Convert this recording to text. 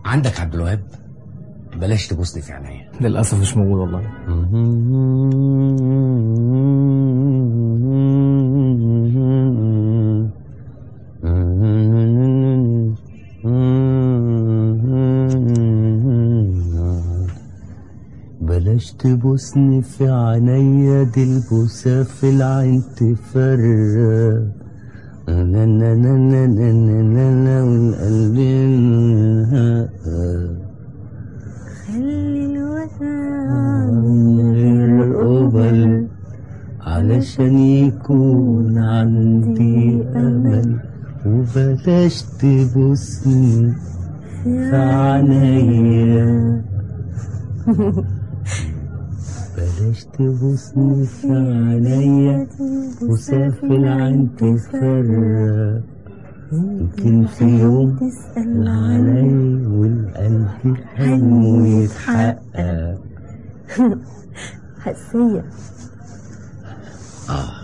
عندك عبد الوهاب بلاش تبوسني في عينيا للاسف مش موجود والله بلاش تبوسني في عينيا دي البوسة في العين تفرق نا نا نا نا نا نا نا نا والقلب ينهق. خلي من غير قبل علشان يكون عندي أمل وبلاش تبوسني في عينيا بلاش تبوسني في عينيا وسافر العين تفرق يمكن في يوم تسأل علي والقلب حلمه يتحقق حسية آه